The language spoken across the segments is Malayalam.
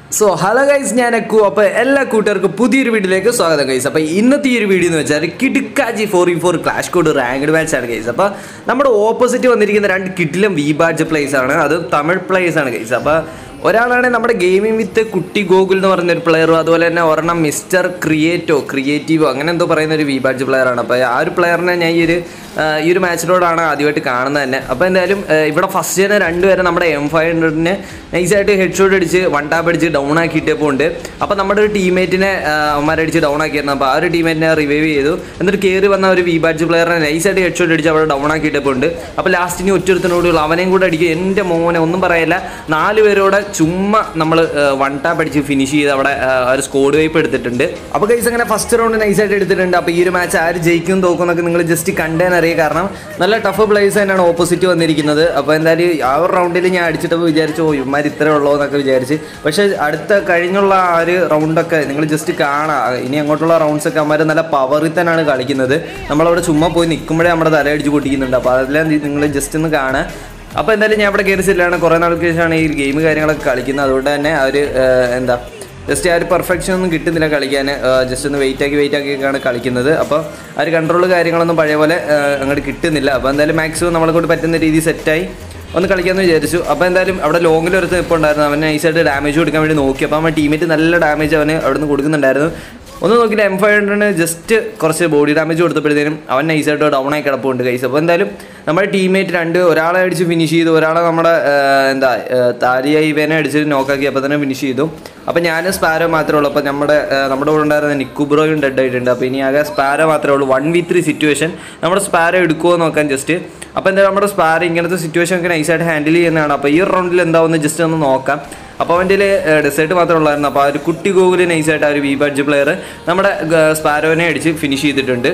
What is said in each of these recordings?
സോ ഹലോ ഗൈസ് ഞാൻ അക്കു അപ്പോൾ എല്ലാ കൂട്ടുകാർക്കും പുതിയൊരു വീഡിയോയിലേക്ക് സ്വാഗതം ഗൈസ് അപ്പോൾ ഇന്നത്തെ ഈ ഒരു വീഡിയോ എന്ന് വെച്ചാൽ കിടുക്കാജി four E four clash code ranked match ആണ് ഗൈസ് അപ്പോൾ നമ്മുടെ ഓപ്പോസിറ്റ് വന്നിരിക്കുന്ന രണ്ട് കിട്ടിലും വി ബാഡ്ജ് പ്ലേസ് ആണ് അത് തമിഴ് പ്ലേസ് ആണ് ഗൈസ് അപ്പോൾ ഒരാളാണ് നമ്മുടെ ഗെയിമിംഗ് വിത്ത് കുട്ടി ഗോകുൽ എന്ന് പറയുന്ന ഒരു പ്ലെയറും അതുപോലെ തന്നെ ഒരെണ്ണം മിസ്റ്റർ ക്രിയേറ്റോ ക്രിയേറ്റീവോ അങ്ങനെ എന്തോ പറയുന്ന ഒരു വി ബാഡ്ജ് പ്ലെയർ ആണ് അപ്പോൾ ആ ഒരു പ്ലെയറിനെ ഞാൻ ഈ ഒരു ആ, ഈ ഒരു മാച്ചിലോടാണ് ആദ്യമായിട്ട് കാണുന്നത് തന്നെ അപ്പോൾ എന്തായാലും ആ, ഇവിടെ ഫസ്റ്റ് തന്നെ രണ്ടുപേരെ നമ്മുടെ എം ഫൈവ് ഹൺഡ്രഡിനെ നൈസായിട്ട് ഹെഡ് ഷോട്ട് അടിച്ച് വൺ ടാപ്പ് അടിച്ച് ഡൗൺ ആക്കിയിട്ടപ്പോൾ ഉണ്ട് അപ്പോൾ നമ്മുടെ ഒരു ടീമേറ്റിനെ അവന്മാരടിച്ച് ഡൗൺ ആക്കിയിരുന്നു അപ്പോൾ ആ ഒരു ടീമേറ്റിനെ റിവൈവ് ചെയ്തു എന്നിട്ട് കയറി വന്ന ഒരു വി ബാഡ്ജ് പ്ലെയറിനെ നൈസായിട്ട് ഹെഡ് ഷോട്ട് അടിച്ച് അവിടെ ഡൗൺ ആക്കിയിട്ടപ്പോൾ ഉണ്ട് അപ്പോൾ ലാസ്റ്റിന് ഒറ്റൊരുത്തനോടുള്ള അവനെയും കൂടെ അടിക്കും എൻ്റെ മോനെ ഒന്നും പറയില്ല നാല് പേരോടെ ചുമ്മാ നമ്മൾ വൺ ടാപ്പ് അടിച്ച് ഫിനിഷ് ചെയ്ത് അവിടെ ആ, ഒരു സ്കോഡ് വൈപ്പ് എടുത്തിട്ടുണ്ട് അപ്പോൾ കൈസ് അങ്ങനെ ഫസ്റ്റ് റൗണ്ട് നൈസായിട്ട് എടുത്തിട്ടുണ്ട് അപ്പോൾ ഈ ഒരു മാച്ച് ആര് ജയിക്കും തോക്കും എന്നൊക്കെ നിങ്ങൾ ജസ്റ്റ് കണ്ടേൻ അറിയാം കാരണം നല്ല ടഫ് പ്ലേസ് തന്നെയാണ് ഓപ്പോസിറ്റ് വന്നിരിക്കുന്നത് അപ്പോൾ എന്തായാലും ആ ഒരു റൗണ്ടിൽ ഞാൻ അടിച്ചിട്ടപ്പോൾ വിചാരിച്ചു ഓ ഇവന്മാർ ഇത്രേ ഉള്ളൂ എന്നൊക്കെ വിചാരിച്ച് പക്ഷേ അടുത്ത കഴിഞ്ഞുള്ള ആ ഒരു റൗണ്ടൊക്കെ നിങ്ങൾ ജസ്റ്റ് കാണാം ഇനി അങ്ങോട്ടുള്ള റൗണ്ട്സ് ഒക്കെ അവന്മാർ നല്ല പവറിൽ തന്നെയാണ് കളിക്കുന്നത് നമ്മളവിടെ ചുമ്മാ പോയി നിൽക്കുമ്പോഴേ നമ്മുടെ തലയടിച്ച് പൊട്ടിക്കുന്നുണ്ട് അപ്പോൾ അതെല്ലാം നിങ്ങൾ ജസ്റ്റ് ഒന്ന് കാണാം അപ്പോൾ എന്തായാലും ഞാൻ ഇവിടെ കയറി ചെല്ലാണ് കുറേ നാൾക്ക് ശേഷമാണ് ഈ ഗെയിം കാര്യങ്ങളൊക്കെ കളിക്കുന്നത് അതുകൊണ്ട് തന്നെ ആ ഒരു ഏഹ്, എന്താ ജസ്റ്റ് ആ ഒരു പെർഫെക്ഷൻ ഒന്നും കിട്ടുന്നില്ല കളിക്കാൻ ജസ്റ്റ് ഒന്ന് വെയിറ്റ് ആക്കി വെയിറ്റ് ആക്കിയൊക്കെയാണ് കളിക്കുന്നത് അപ്പോൾ ആ ഒരു കൺട്രോൾ കാര്യങ്ങളൊന്നും പഴയ പോലെ ഏഹ്, അങ്ങോട്ട് കിട്ടുന്നില്ല അപ്പോൾ എന്തായാലും മാക്സിമം നമ്മളെ കൊണ്ട് പറ്റുന്ന രീതി സെറ്റായി ഒന്ന് കളിക്കാമെന്ന് വിചാരിച്ചു അപ്പോൾ എന്തായാലും അവിടെ ലോങ്ങിൽ ഒരുത്ത് ഇപ്പോൾ ഉണ്ടായിരുന്നു അവൻ നൈസായിട്ട് ഡാമേജ് കൊടുക്കാൻ വേണ്ടി നോക്കി അപ്പോൾ അവൻ ടീമേറ്റ് നല്ല ഡാമേജ് അവന് അവിടെ നിന്ന് കൊടുക്കുന്നുണ്ടായിരുന്നു ഒന്ന് നോക്കിയിട്ട് എം ഫൈവ് ഹൺഡ്രഡിന് ജസ്റ്റ് കുറച്ച് ബോഡി ഡാമേജ് കൊടുത്തപ്പോഴത്തേനും അവൻ നൈസായിട്ട് ഡൗൺ ആയി കിടപ്പുണ്ട് കൈസ് അപ്പോൾ എന്തായാലും നമ്മുടെ ടീമേറ്റ് രണ്ട് ഒരാളെ അടിച്ച് ഫിനിഷ് ചെയ്തു ഒരാളെ നമ്മുടെ ആ, എന്താ താരിയ ഇവനെ അടിച്ച് നോക്കാക്കി അപ്പോൾ തന്നെ ഫിനിഷ് ചെയ്തു അപ്പോൾ ഞാൻ സ്പാരോ മാത്രമേ ഉള്ളൂ അപ്പോൾ നമ്മുടെ ആ, നമ്മുടെ കൂടെ ഉണ്ടായിരുന്ന നിക്കുബ്രോയും ഡെഡ് ആയിട്ടുണ്ട് അപ്പോൾ ഇനി ആകെ സ്പാരോ മാത്രമേ ഉള്ളൂ വൺ വി ത്രീ സിറ്റുവേഷൻ നമ്മുടെ സ്പാരോ എടുക്കുമോ എന്ന് നോക്കാൻ ജസ്റ്റ് അപ്പോൾ എന്തായാലും നമ്മുടെ സ്പാരോ ഇങ്ങനത്തെ സിറ്റുവേഷൻ ഒക്കെ നൈസായിട്ട് ഹാൻഡിൽ ചെയ്യുന്നതാണ് അപ്പോൾ ഈ റൗണ്ടിൽ എന്താവുമെന്ന് ജസ്റ്റ് ഒന്ന് നോക്കാം അപ്പോൾ അവൻ്റെ ഡെസേർട്ട് മാത്രമേ ഉള്ളായിരുന്നു അപ്പോൾ ആ ഒരു കുട്ടി ഗോകുല് നൈസായിട്ട് ആ ഒരു വി ബഡ്ജ് പ്ലെയർ നമ്മുടെ ഗ- സ്പാരോനെ അടിച്ച് ഫിനിഷ് ചെയ്തിട്ടുണ്ട്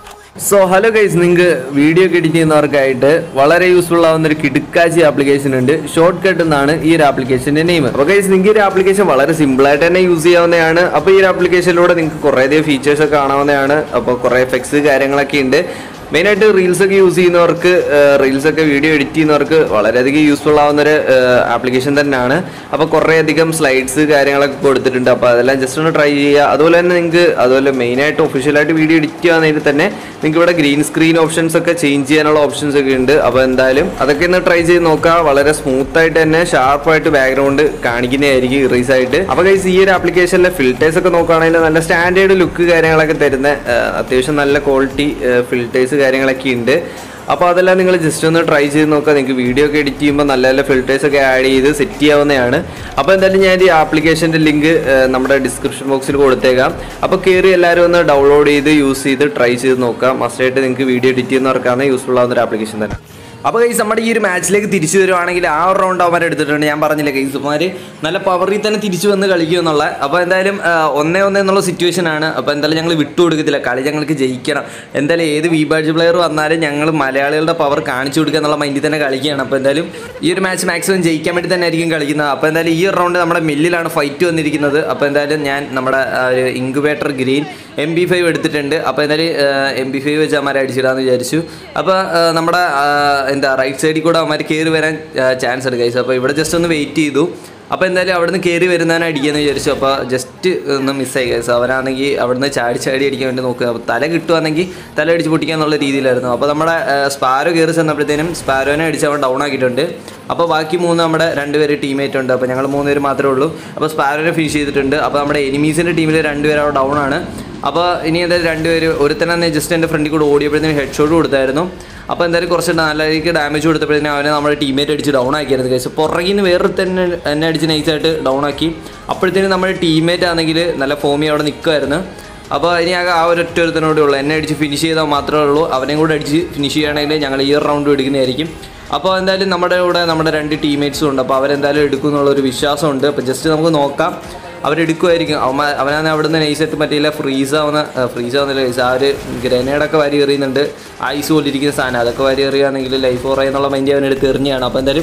സോ ഹലോ ഗൈസ് നിങ്ങൾക്ക് വീഡിയോ ഒക്കെ എഡിറ്റ് ചെയ്യുന്നവർക്കായിട്ട് വളരെ യൂസ്ഫുൾ ആവുന്ന ഒരു കിടുക്കാച്ചി ആപ്ലിക്കേഷൻ ഉണ്ട് ഷോർട്ട് കട്ട് എന്നാണ് ഈ ഒരു ആപ്ലിക്കേഷന്റെ നെയിം അപ്പോൾ ഗൈസ് നിങ്ങൾക്ക് ഈ ഒരു ആപ്ലിക്കേഷൻ വളരെ സിമ്പിൾ ആയിട്ട് തന്നെ യൂസ് ചെയ്യാവുന്നതാണ് അപ്പോൾ ഈ ഒരു ആപ്ലിക്കേഷനിലൂടെ നിങ്ങൾക്ക് കുറേയധികം ഫീച്ചേഴ്സ് ഒക്കെ കാണാവുന്നതാണ് അപ്പോൾ കുറേ എഫക്ട്സ് കാര്യങ്ങളൊക്കെ ഉണ്ട് മെയിനായിട്ട് റീൽസ് ഒക്കെ യൂസ് ചെയ്യുന്നവർക്ക് റീൽസ് ഒക്കെ വീഡിയോ എഡിറ്റ് ചെയ്യുന്നവർക്ക് വളരെയധികം യൂസ്ഫുൾ ആവുന്ന ഒരു ആപ്ലിക്കേഷൻ തന്നെയാണ് അപ്പോൾ കുറേ അധികം സ്ലൈഡ്സ് കാര്യങ്ങളൊക്കെ കൊടുത്തിട്ടുണ്ട് അപ്പോൾ അതെല്ലാം ജസ്റ്റ് ഒന്ന് ട്രൈ ചെയ്യുക അതുപോലെ തന്നെ നിങ്ങൾക്ക് അതുപോലെ മെയിനായിട്ട് ഒഫീഷ്യലായിട്ട് വീഡിയോ എഡിറ്റ് ചെയ്യുകയാണെങ്കിൽ തന്നെ നിങ്ങൾക്ക് ഇവിടെ ഗ്രീൻ സ്ക്രീൻ ഓപ്ഷൻസ് ഒക്കെ ചേഞ്ച് ചെയ്യാനുള്ള ഓപ്ഷൻസ് ഒക്കെ ഉണ്ട് അപ്പോൾ എന്തായാലും അതൊക്കെ ഒന്ന് ട്രൈ ചെയ്ത് നോക്കുക വളരെ സ്മൂത്ത് ആയിട്ട് തന്നെ ഷാർപ്പായിട്ട് ബാക്ക്ഗ്രൗണ്ട് കാണിക്കുന്നതായിരിക്കും ഇറീസ് ആയിട്ട് അപ്പോൾ ഗൈസ് ഈ ഒരു ആപ്ലിക്കേഷനിലെ ഫിൽറ്റേഴ്സ് ഒക്കെ നോക്കുകയാണെങ്കിൽ നല്ല സ്റ്റാൻഡേർഡ് ലുക്ക് കാര്യങ്ങളൊക്കെ തരുന്ന ആ, അത്യാവശ്യം നല്ല ക്വാളിറ്റി ഫിൽറ്റേഴ്സ് കാര്യങ്ങളൊക്കെ ഉണ്ട് അപ്പോൾ അതെല്ലാം നിങ്ങൾ ജസ്റ്റ് ഒന്ന് ട്രൈ ചെയ്ത് നോക്കുക നിങ്ങൾക്ക് വീഡിയോ ഒക്കെ എഡിറ്റ് ചെയ്യുമ്പോൾ നല്ല നല്ല ഫിൽറ്റേഴ്സ് ഒക്കെ ആഡ് ചെയ്ത് സെറ്റ് ചെയ്യാവുന്നതാണ് അപ്പോൾ എന്തായാലും ഞാൻ ഈ ആപ്ലിക്കേഷൻ്റെ ലിങ്ക് നമ്മുടെ ഡിസ്ക്രിപ്ഷൻ ബോക്സിൽ കൊടുത്തേക്കാം അപ്പോൾ കയറി എല്ലാവരും ഒന്ന് ഡൗൺലോഡ് ചെയ്ത് യൂസ് ചെയ്ത് ട്രൈ ചെയ്ത് നോക്കുക മസ്റ്റായിട്ട് നിങ്ങൾക്ക് വീഡിയോ എഡിറ്റ് ചെയ്യുന്നവർക്കാണ് യൂസ്ഫുൾ ആവുന്ന ഒരു ആപ്ലിക്കേഷൻ തന്നെ അപ്പോൾ ഗൈസ് നമ്മുടെ ഈ ഒരു മാച്ചിലേക്ക് തിരിച്ചു വരുവാണെങ്കിൽ ആ ഒരു റൗണ്ട് അവന്മാർ എടുത്തിട്ടുണ്ട് ഞാൻ പറഞ്ഞില്ല ഗൈസ് അവന്മാർ നല്ല പവറിൽ തന്നെ തിരിച്ചു വന്ന് കളിക്കും എന്നുള്ള അപ്പോൾ എന്തായാലും ആ, ഒന്നേ ഒന്നേ എന്നുള്ള സിറ്റുവേഷൻ ആണ് അപ്പോൾ എന്തായാലും ഞങ്ങൾ വിട്ടു കൊടുക്കത്തില്ല കളി ഞങ്ങൾക്ക് ജയിക്കണം എന്തായാലും ഏത് വി ബാഡ്ജ് പ്ലെയർ വന്നാലും ഞങ്ങൾ മലയാളികളുടെ പവർ കാണിച്ചു കൊടുക്കുക എന്നുള്ള മൈൻഡിൽ തന്നെ കളിക്കുകയാണ് അപ്പോൾ എന്തായാലും ഈ ഒരു മാച്ച് മാക്സിമം ജയിക്കാൻ വേണ്ടി തന്നെ ആയിരിക്കും കളിക്കുന്നത് അപ്പോൾ എന്തായാലും ഈ ഒരു റൗണ്ട് നമ്മുടെ മില്ലിലാണ് ഫൈറ്റ് വന്നിരിക്കുന്നത് അപ്പോൾ എന്തായാലും ഞാൻ നമ്മുടെ ആ, ഒരു incubator green M B five എടുത്തിട്ടുണ്ട് അപ്പോൾ എന്തായാലും എം ബി ഫൈവ് വെച്ച് അമ്മമാരെ അടിച്ചിടാന്ന് വിചാരിച്ചു അപ്പോൾ ആ, നമ്മുടെ ആ, എന്താ റൈറ്റ് സൈഡിൽ കൂടെ അമ്മമാർ കയറി വരാൻ ചാൻസ് ഉണ്ട് കൈസ് അപ്പോൾ ഇവിടെ ജസ്റ്റ് ഒന്ന് വെയിറ്റ് ചെയ്തു അപ്പോൾ എന്തായാലും അവിടുന്ന് കയറി വരുന്നതിനെ അടിക്കാന്ന് വിചാരിച്ചു അപ്പോൾ ജസ്റ്റ് ഒന്ന് മിസ്സായി കൈസ് അവനാണെങ്കിൽ അവിടുന്ന് ചാടി ചാടി അടിക്കാൻ വേണ്ടി നോക്കുക അപ്പോൾ തല കിട്ടുവാണെങ്കിൽ തല അടിച്ച് പൊട്ടിക്കുക എന്നുള്ള രീതിയിലായിരുന്നു അപ്പോൾ നമ്മുടെ ആ, സ്പാരോ കയറി ചെന്നപ്പോഴത്തേനും സ്പാരോനെ അടിച്ച് അവൻ ഡൗൺ ആക്കിയിട്ടുണ്ട് അപ്പോൾ ബാക്കി മൂന്ന് നമ്മുടെ രണ്ടുപേര് ടീമേറ്റ് ഉണ്ട് അപ്പോൾ ഞങ്ങൾ മൂന്ന് പേര് മാത്രമേ ഉള്ളൂ അപ്പോൾ സ്പാരോനെ ഫിനിഷ് ചെയ്തിട്ടുണ്ട് അപ്പോൾ നമ്മുടെ എനിമീസിൻ്റെ ടീമിൽ രണ്ടുപേരും അവിടെ ഡൗൺ ആണ് അപ്പോൾ ഇനി എന്തായാലും രണ്ടുപേര് ഒരുത്തന്നെ ജസ്റ്റ് എൻ്റെ ഫ്രണ്ടിൽ കൂടെ ഓടിയപ്പോഴത്തേനും ഹെഡ് ഷോട്ട് കൊടുത്തായിരുന്നു അപ്പോൾ എന്തായാലും കുറച്ച് നല്ല രീതിക്ക് ഡാമേജ് കൊടുത്തപ്പോഴത്തേനും അവനെ നമ്മുടെ ടീമേറ്റ് അടിച്ച് ഡൗൺ ആക്കിയായിരുന്നു കഴിച്ചു പുറകിൽ നിന്ന് വേറൊരു തന്നെ എന്നെ അടിച്ച് നൈസായിട്ട് ഡൗൺ ആക്കി അപ്പോഴത്തേനും നമ്മുടെ ടീമേറ്റ് ആണെങ്കിൽ നല്ല ഫോമി അവിടെ നിൽക്കുമായിരുന്നു അപ്പോൾ ഇനി ആകെ ആ ഒരൊറ്റ ഒരുത്തനോടെ ഉള്ളൂ എന്നെ അടിച്ച് ഫിനിഷ് ചെയ്താൽ മാത്രമേ ഉള്ളൂ അവനെയും കൂടെ അടിച്ച് ഫിനിഷ് ചെയ്യുകയാണെങ്കിൽ ഞങ്ങൾ ഈ ഒരു റൗണ്ട് എടുക്കുന്നതായിരിക്കും അപ്പോൾ എന്തായാലും നമ്മുടെ കൂടെ നമ്മുടെ രണ്ട് ടീമേറ്റ്സും ഉണ്ട് അപ്പോൾ അവരെന്തായാലും എടുക്കും എന്നുള്ളൊരു വിശ്വാസമുണ്ട് അപ്പോൾ ജസ്റ്റ് നമുക്ക് നോക്കാം അവരെടുക്കുമായിരിക്കും അവൻ അവനാണ് അവിടെ നിന്ന് നൈസായിട്ട് മറ്റേ ഫ്രീസ് ആവുന്ന ഫ്രീസ് ആവുന്നില്ല guys. ആ ഒരു ഗ്രനേഡൊക്കെ വാരി എറിയുന്നുണ്ട് ഐസ് പോലിരിക്കുന്ന സാധനം അതൊക്കെ വാരി എറിയുകയാണെങ്കിൽ ലൈഫ് ഓറ എന്നുള്ള മൈൻഡ് അവൻ എടുത്ത് എറിഞ്ഞാണ് അപ്പോൾ എന്തായാലും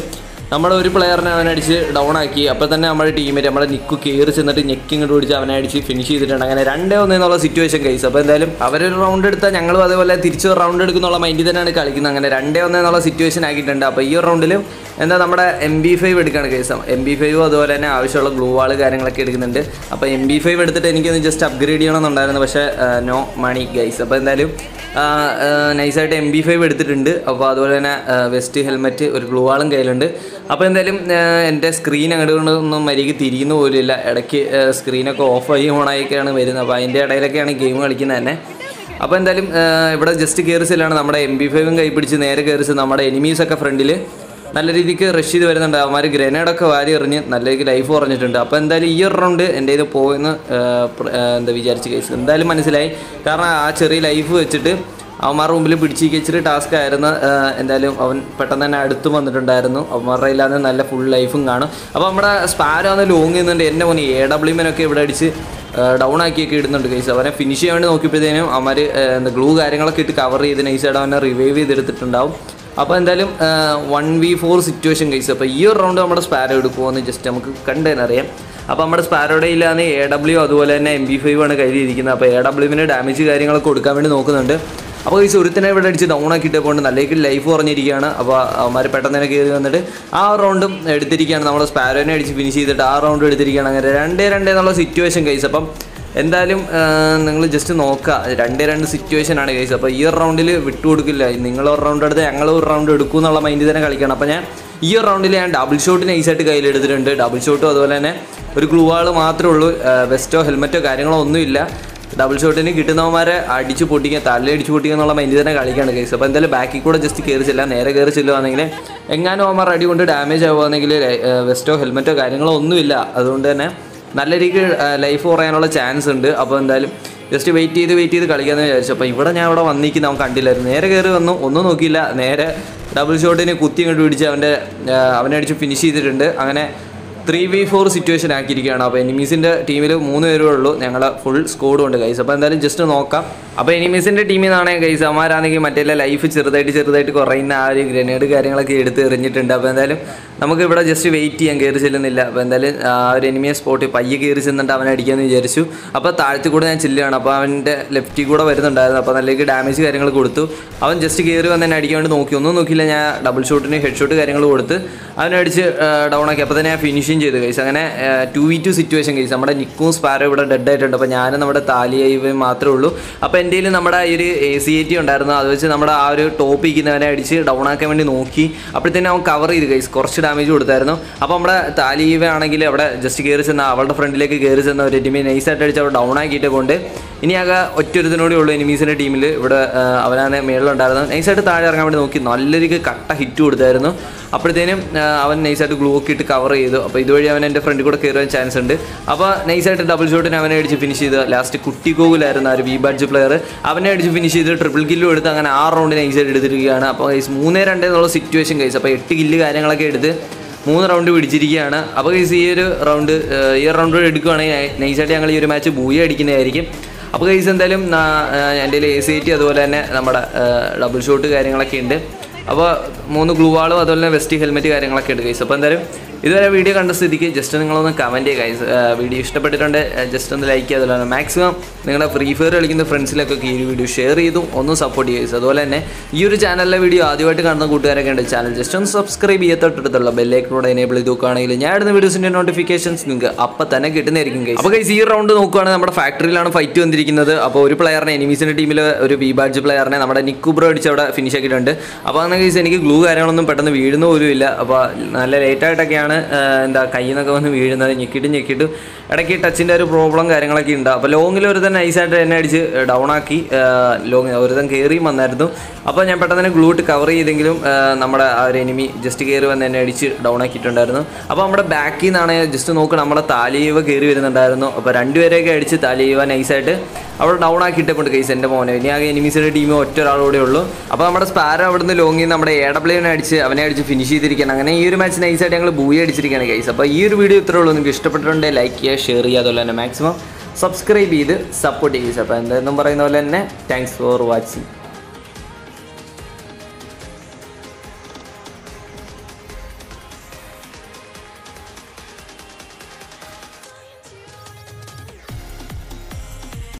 നമ്മുടെ ഒരു പ്ലെയറിനെ അവനടിച്ച് ഡൗൺ ആക്കി അപ്പോൾ തന്നെ നമ്മുടെ ടീമേറ്റ് നമ്മുടെ നിക്കു കയറി ചെന്നിട്ട് ഞെക്കി ഇങ്ങോട്ട് പിടിച്ച് അവനെ അടിച്ച് ഫിനിഷ് ചെയ്തിട്ടുണ്ട് അങ്ങനെ രണ്ടേ ഒന്ന് എന്നുള്ള സിറ്റുവേഷൻ കൈസ് അപ്പോൾ എന്തായാലും അവരൊരു റൗണ്ട് എടുത്താൽ ഞങ്ങളും അതേപോലെ തിരിച്ച് റൗണ്ട് എടുക്കുന്നുള്ള മൈൻഡിൽ തന്നെയാണ് കളിക്കുന്നത് അങ്ങനെ രണ്ടേ ഒന്ന് എന്നുള്ള സിറ്റുവേഷൻ ആക്കിയിട്ടുണ്ട് അപ്പോൾ ഈ ഒരു റൗണ്ടിൽ എന്താ നമ്മുടെ എം ബി ഫൈവ് എടുക്കുകയാണ് കേസ് എം ബി ഫൈവും അതുപോലെ തന്നെ ആവശ്യമുള്ള ഗ്ലൂ വാൾ കാര്യങ്ങളൊക്കെ എടുക്കുന്നുണ്ട് അപ്പോൾ എം ബി ഫൈവ് എടുത്തിട്ട് എനിക്കൊന്ന് ജസ്റ്റ് അപ്ഗ്രേഡ് ചെയ്യണമെന്നുണ്ടായിരുന്നു പക്ഷേ നോ മണി ഗൈസ് അപ്പോൾ എന്തായാലും നൈസായിട്ട് എം ബി ഫൈവ് എടുത്തിട്ടുണ്ട് അപ്പോൾ അതുപോലെ തന്നെ വെസ്റ്റ് ഹെൽമെറ്റ് ഒരു ഗ്ലൂ വാളും കയ്യിലുണ്ട് അപ്പോൾ എന്തായാലും ആ, എൻ്റെ സ്ക്രീൻ അങ്ങോട്ട് കൊണ്ടൊന്നും മര്യാദയ്ക്ക് തിരിയുന്ന പോലുമില്ല ഇടയ്ക്ക് സ്ക്രീനൊക്കെ ഓഫായി ഓണായിയൊക്കെയാണ് വരുന്നത് അപ്പോൾ അതിൻ്റെ ഇടയിലൊക്കെയാണ് ഗെയിം കളിക്കുന്നത് തന്നെ അപ്പോൾ എന്തായാലും ആ, ഇവിടെ ജസ്റ്റ് കയറിച്ചില്ലാണ് നമ്മുടെ എം ബി ഫൈവും കൈ പിടിച്ച് നേരെ കയറിച്ച് നമ്മുടെ എനിമീസൊക്കെ ഫ്രണ്ടിൽ നല്ല രീതിക്ക് റഷ് ചെയ്ത് വരുന്നുണ്ട് അവന്മാർ ഗ്രനേഡൊക്കെ വാരി എറിഞ്ഞ് നല്ല രീതിക്ക് ലൈഫ് കുറഞ്ഞിട്ടുണ്ട് അപ്പോൾ എന്തായാലും ഈ ഒരു റൗണ്ട് എൻ്റെ ഇത് പോയെന്ന് എന്താ വിചാരിച്ച് കേസ് എന്തായാലും മനസ്സിലായി കാരണം ആ ചെറിയ ലൈഫ് വെച്ചിട്ട് അവന്മാരുടെ മുമ്പിൽ പിടിച്ച് വെച്ചിട്ട് ടാസ്ക് ആയിരുന്നു ആ, എന്തായാലും അവൻ പെട്ടെന്ന് തന്നെ അടുത്ത് വന്നിട്ടുണ്ടായിരുന്നു അവന്മാരുടെ ഇല്ലാതെ നല്ല ഫുൾ ലൈഫും കാണും അപ്പോൾ നമ്മുടെ സ്പാരോ ഒന്ന് ലോങ് ചെയ്യുന്നുണ്ട് എൻ്റെ മോനെ എ ഡബ്ല്യുമെനൊക്കെ ഇവിടെ അടിച്ച് ഡൗൺ ആക്കിയൊക്കെ ഇടുന്നുണ്ട് കേസ് അവനെ ഫിനിഷ് ചെയ്യാൻ വേണ്ടി നോക്കിയപ്പോഴത്തേനും അവന്മാർ എന്താ ഗ്ലൂ കാര്യങ്ങളൊക്കെ ഇട്ട് കവർ ചെയ്ത് നൈസായിട്ട് അവനെ റിവൈവ് ചെയ്തെടുത്തിട്ടുണ്ടാവും അപ്പോൾ എന്തായാലും one V four situation case അപ്പോൾ ഈ ഒരു റൗണ്ട് നമ്മുടെ സ്പാരോ എടുക്കുമോ ജസ്റ്റ് നമുക്ക് കണ്ടതിനറിയാം അപ്പോൾ നമ്മുടെ സ്പാരോയുടെ ഇല്ലാന്ന് എ ഡബ്ല്യു അതുപോലെ തന്നെ എം ബി ഫൈവ് ആണ് കയ്യിലിരിക്കുന്നത് അപ്പോൾ എ ഡബ്ല്യുവിന് ഡാമേജ് കാര്യങ്ങളൊക്കെ കൊടുക്കാൻ വേണ്ടി നോക്കുന്നുണ്ട് അപ്പോൾ ഈ സുഹൃത്തിനെ ഇവിടെ അടിച്ച് ഡൗൺ ആക്കിയിട്ട് കൊണ്ട് നല്ലേക്ക് ലൈഫ് കുറഞ്ഞിരിക്കുകയാണ് അപ്പോൾ അവന്മാർ പെട്ടെന്ന് തന്നെ കയറി വന്നിട്ട് ആ റൗണ്ടും എടുത്തിരിക്കുകയാണ് നമ്മൾ സ്പാരോനെ അടിച്ച് ഫിനിഷ് ചെയ്തിട്ട് ആ റൗണ്ട് എടുത്തിരിക്കുകയാണ് അങ്ങനെ രണ്ടേ രണ്ടേ എന്നുള്ള സിറ്റുവേഷൻ കേസ് അപ്പം എന്തായാലും നിങ്ങൾ ജസ്റ്റ് നോക്കുക രണ്ടേ രണ്ട് സിറ്റുവേഷൻ ആണ് കേസ് അപ്പോൾ ഈ ഒരു റൗണ്ടിൽ വിട്ടുകൊടുക്കില്ല നിങ്ങൾ ഒരു റൗണ്ട് എടുത്ത് ഞങ്ങൾ ഒരു റൗണ്ട് എടുക്കും എന്നുള്ള മൈൻഡിൽ തന്നെ കളിക്കണം അപ്പോൾ ഞാൻ ഈ ഒരു റൗണ്ടിൽ ഞാൻ ഡബിൾ ഷോട്ട് നൈസായിട്ട് കയ്യിലെടുത്തിട്ടുണ്ട് ഡബിൾ ഷോട്ടും അതുപോലെ തന്നെ ഒരു ഗ്ലൂ വാൾ മാത്രമേ ഉള്ളൂ വെസ്റ്റോ ഹെൽമെറ്റോ കാര്യങ്ങളോ ഒന്നുമില്ല ഡബിൾ ഷോട്ടിന് കിട്ടുന്നവന്മാരെ അടിച്ച് പൊട്ടിക്കുക തല അടിച്ച് പൊട്ടിക്കുക എന്നുള്ള മൈൻഡിൽ തന്നെ കളിക്കാണ് കേസ് അപ്പോൾ എന്തായാലും ബാക്കിൽ കൂടെ ജസ്റ്റ് കയറി ചെല്ലാം നേരെ കയറി ചെല്ലുവാണെങ്കിൽ എങ്ങാനും അവന്മാർ അടി കൊണ്ട് ഡാമേജ് ആവുകയാണെങ്കിൽ വെസ്റ്റോ ഹെൽമെറ്റോ കാര്യങ്ങളോ ഒന്നുമില്ല അതുകൊണ്ട് തന്നെ നല്ല രീതിക്ക് ലൈഫ് കുറയാനുള്ള ചാൻസ് ഉണ്ട് അപ്പോൾ എന്തായാലും ജസ്റ്റ് വെയിറ്റ് ചെയ്ത് വെയിറ്റ് ചെയ്ത് കളിക്കാമെന്ന് വിചാരിച്ചു അപ്പോൾ ഇവിടെ ഞാൻ ഇവിടെ വന്നിരിക്കുന്ന അവൻ കണ്ടില്ലായിരുന്നു നേരെ കയറി വന്നു ഒന്നും നോക്കിയില്ല നേരെ ഡബിൾ ഷോട്ടിന് കുത്തി ഇങ്ങോട്ട് പിടിച്ച് അവൻ്റെ ആ, അവനെ അടിച്ച് ഫിനിഷ് ചെയ്തിട്ടുണ്ട് അങ്ങനെ ത്രീ വി ഫോർ സിറ്റുവേഷൻ ആക്കിയിരിക്കുകയാണ് അപ്പോൾ എനിമീസിൻ്റെ ടീമിൽ മൂന്ന് പേരേ ഉള്ളൂ ഞങ്ങൾ ഫുൾ സ്കോഡും ഉണ്ട് ഗൈസ് അപ്പോൾ എന്തായാലും ജസ്റ്റ് നോക്കാം അപ്പോൾ എനിമീസിൻ്റെ ടീമിൽ നിന്നാണ് ഗൈസ് അവന്മാരാണെങ്കിൽ മറ്റേ ലൈഫ് ചെറുതായിട്ട് ചെറുതായിട്ട് കുറയുന്ന ആ ഒരു ഗ്രനേഡ് കാര്യങ്ങളൊക്കെ എടുത്ത് എറിഞ്ഞിട്ടുണ്ട് അപ്പോൾ എന്തായാലും നമുക്ക് ഇവിടെ ജസ്റ്റ് വെയിറ്റ് ചെയ്യാൻ കയറി ചെല്ലുന്നില്ല അപ്പോൾ എന്തായാലും ആ ഒരു എനിമിയെ സ്പോട്ട് പയ്യെ കയറി ചെന്നിട്ട് അവനെ അടിക്കാമെന്ന് വിചാരിച്ചു അപ്പോൾ താഴത്തിൽ കൂടെ ഞാൻ ചെല്ലുകയാണ് അപ്പോൾ അവൻ്റെ ലെഫ്റ്റിൽ കൂടെ വരുന്നുണ്ടായിരുന്നു അപ്പോൾ നല്ല ഡാമേജ് കാര്യങ്ങൾ കൊടുത്തു അവൻ ജസ്റ്റ് കയറി വന്ന് എന്നെ അടിക്കാൻ വേണ്ടി നോക്കി ഒന്നും നോക്കിയില്ല ഞാൻ ഡബിൾ ഷോട്ടിന് ഹെഡ് ഷോട്ട് കാര്യങ്ങൾ കൊടുത്ത് അവനെ അടിച്ച് ഡൗൺ ആക്കി അപ്പോൾ തന്നെ ഞാൻ ഫിനിഷിങ് ചെയ്തു കൈസ് അങ്ങനെ ടു വി ടു സിറ്റുവേഷൻ കൈസ് നമ്മുടെ നിക്കും സ്പാരോ ഇവിടെ ഡെഡ് ആയിട്ടുണ്ട് അപ്പോൾ ഞാനും നമ്മുടെ താലിയൈവയും മാത്രമേ ഉള്ളൂ അപ്പോൾ എൻ്റെ കയ്യിൽ നമ്മുടെ ഈ ഒരു എ സി ഐ ടി ഉണ്ടായിരുന്നു അത് വെച്ച് നമ്മുടെ ആ ഒരു ടോപ്പ് ഇരിക്കുന്നവനെ അടിച്ച് ഡൗൺ ആക്കാൻ വേണ്ടി നോക്കി അപ്പോഴത്തേനും അവൻ കവർ ചെയ്ത് കൈസ് കുറച്ച് ഡാമേജ് കൊടുത്തായിരുന്നു അപ്പോൾ നമ്മുടെ താലിയൈവ ആണെങ്കിൽ അവിടെ ജസ്റ്റ് കയറി ചെന്ന അവളുടെ ഫ്രണ്ടിലേക്ക് കയറി ചെന്ന ഒരു ടീമിനെ നൈസായിട്ട് അടിച്ച് അവിടെ ഡൗൺ ആക്കിയിട്ട് കൊണ്ട് ഇനി ആകെ ഒറ്റൊരുത്തിനോടെ ഉള്ളൂ എനിമീസിൻ്റെ ടീമിൽ ഇവിടെ ആ, അവനാണ് മേളിലുണ്ടായിരുന്നു നൈസായിട്ട് താഴെ ഇറങ്ങാൻ വേണ്ടി നോക്കി നല്ല രീതിക്ക് കട്ട ഹിറ്റ് കൊടുത്തായിരുന്നു അപ്പോഴത്തേനും ആ, അവൻ നൈസായിട്ട് ഗ്ലൂ ഒക്കെ ഇട്ട് കവർ ചെയ്തു അപ്പോൾ ഇതുവഴി അവൻ എൻ്റെ ഫ്രണ്ടിൽ കൂടെ കയറാൻ ചാൻസ് ഉണ്ട് അപ്പോൾ നൈസായിട്ട് ഡബിൾ ഷോട്ടിന് അവനെ അടിച്ച് ഫിനിഷ് ചെയ്ത് ലാസ്റ്റ് കുട്ടി കോവിലായിരുന്നു ആ ഒരു വി ബാഡ്ജ് പ്ലെയർ അവനെ അടിച്ച് ഫിനിഷ് ചെയ്ത് ട്രിപ്പിൾ കില്ലും എടുത്ത് അങ്ങനെ ആറ് റൗണ്ട് നൈസായിട്ട് എടുത്തിരിക്കുകയാണ് അപ്പോൾ ഗൈസ് മൂന്നേ രണ്ടേ എന്നുള്ള സിറ്റുവേഷൻ ഗൈസ് അപ്പോൾ എട്ട് കില്ല് കാര്യങ്ങളൊക്കെ എടുത്ത് മൂന്ന് റൗണ്ട് പിടിച്ചിരിക്കുകയാണ് അപ്പോൾ ഗൈസ് ഈ ഒരു റൗണ്ട് ഈ ഒരു റൗണ്ട് എടുക്കുകയാണെങ്കിൽ നൈസായിട്ട് ഞങ്ങൾ ഈ ഒരു മാച്ച് ബൂയ അടിക്കുന്നതായിരിക്കും അപ്പോൾ ഗൈസ് എന്തായാലും നാ- ആ, എൻ്റെ കയ്യിൽ എ സി ടി അതുപോലെ തന്നെ നമ്മുടെ ഡബിൾ ഷോട്ട് കാര്യങ്ങളൊക്കെ ഉണ്ട് അപ്പോൾ മൂന്ന് ഗ്ലൂ വാളും അതുപോലെ തന്നെ വെസ്റ്റ് ഹെൽമെറ്റ് കാര്യങ്ങളൊക്കെ ഉണ്ട് ഗൈസ് അപ്പോൾ എന്തായാലും ഇതുവരെ വീഡിയോ കണ്ട സ്ഥിതിക്ക് ജസ്റ്റ് നിങ്ങളൊന്ന് കമൻറ്റ് ചെയ്യുക ഗൈസ് വീഡിയോ ഇഷ്ടപ്പെട്ടിട്ടുണ്ട് ജസ്റ്റ് ഒന്ന് ലൈക്ക് ചെയ്യുക അതുപോലെ മാക്സിമം നിങ്ങളുടെ ഫ്രീ ഫയർ കളിക്കുന്ന ഫ്രണ്ട്സിലൊക്കെ ഈ ഒരു വീഡിയോ ഷെയർ ചെയ്തു ഒന്ന് സപ്പോർട്ട് ചെയ്യുക guys. അതുപോലെ തന്നെ ഈ ഒരു ചാനലിലെ വീഡിയോ ആദ്യമായിട്ട് കാണുന്ന കൂട്ടുകാരൊക്കെ ഉണ്ട് ചാനൽ ജസ്റ്റ് ഒന്ന് സബ്സ്ക്രൈബ് ചെയ്യത്തൊട്ടടുത്തുള്ള ബെല്ലൈക്കനോട് എനേബിൾ ചെയ്ത് നോക്കുകയാണെങ്കിൽ ഞാൻ ഇടുന്ന വീഡിയോസിൻ്റെ നോട്ടിഫിക്കേഷൻസ് നിങ്ങൾക്ക് അപ്പം തന്നെ കിട്ടുന്നതായിരിക്കും guys. അപ്പോൾ ഗൈസ് ഈ റൗണ്ട് നോക്കുകയാണെങ്കിൽ നമ്മുടെ ഫാക്ടറിയിലാണ് ഫൈറ്റ് വന്നിരിക്കുന്നത് അപ്പോൾ ഒരു പ്ലെയറിനെ എനിമീസിൻ്റെ ടീമിൽ ഒരു വി ബാഡ്ജ് പ്ലെയറിനെ നമ്മുടെ നിക്കുബ്രോ അടിച്ച് അവിടെ ഫിനിഷ് ആക്കിയിട്ടുണ്ട് അപ്പോൾ അങ്ങനെ ഗൈസ് എനിക്ക് ഗ്ലൂ കാര്യങ്ങളൊന്നും പെട്ടെന്ന് വീഴുന്ന പോലും ഇല്ല അപ്പോൾ നല്ല ലേറ്റായിട്ടൊക്കെയാണ് എന്താ കയ്യിൽ നിന്നൊക്കെ വന്ന് വീഴുന്നത് ഞെക്കിയിട്ട് ഞെക്കിയിട്ട് ഇടയ്ക്ക് ടച്ചിൻ്റെ ഒരു പ്രോബ്ലം കാര്യങ്ങളൊക്കെ ഉണ്ട് അപ്പോൾ ലോങ്ങിൽ ഒരു തന്നെ നൈസായിട്ട് എന്നെ അടിച്ച് ഡൗൺ ആക്കി ലോങ് ഒരു തന്നെ കയറിയും വന്നായിരുന്നു അപ്പോൾ ഞാൻ പെട്ടെന്ന് തന്നെ ഗ്ലൂ ഇട്ട് കവർ ചെയ്തെങ്കിലും ആ, നമ്മുടെ ആ ഒരു എനിമി ജസ്റ്റ് കയറി വന്ന് എന്നെ അടിച്ച് ഡൗൺ ആക്കിയിട്ടുണ്ടായിരുന്നു അപ്പോൾ നമ്മുടെ ബാക്കിൽ നിന്നാണ് ജസ്റ്റ് നോക്ക് നമ്മുടെ താലീവ കയറി വരുന്നുണ്ടായിരുന്നു അപ്പോൾ രണ്ടുപേരെയൊക്കെ അടിച്ച് താലീവ നൈസായിട്ട് അവിടെ ഡൗൺ ആക്കിയിട്ടുണ്ട് കേസ് എൻ്റെ മോനെ ഇനി ആകെ എനിമീസിൻ്റെ ടീം ഒറ്റ ഒരാളൂടെ ഉള്ളൂ അപ്പോൾ നമ്മുടെ സ്പാരോ അവിടുന്ന് ലോങ്ങിൽ നമ്മുടെ എ ഡബ്ല്യുവിനെ അടിച്ച് അവനെ അടിച്ച് ഫിനിഷ് ചെയ്തിരിക്കുകയാണ് അങ്ങനെ ഈ ഒരു മാച്ച് നൈസായിട്ട് ഞങ്ങൾ ബൂയി അടിച്ചിരിക്കുകയാണ് കേസ് അപ്പോൾ ഈ ഒരു വീഡിയോ ഇത്രേ ഉള്ളൂ നിങ്ങൾക്ക് ഇഷ്ടപ്പെട്ടിട്ടുണ്ടെങ്കിൽ ലൈക്ക് ചെയ്യുക ഷെയർ ചെയ്യുക അതുപോലെ തന്നെ മാക്സിമം സബ്സ്ക്രൈബ് ചെയ്ത് സപ്പോർട്ട് ചെയ്യുക അപ്പോൾ എന്തായാലും പറയുന്ന പോലെ തന്നെ താങ്ക്സ് ഫോർ വാച്ചിങ്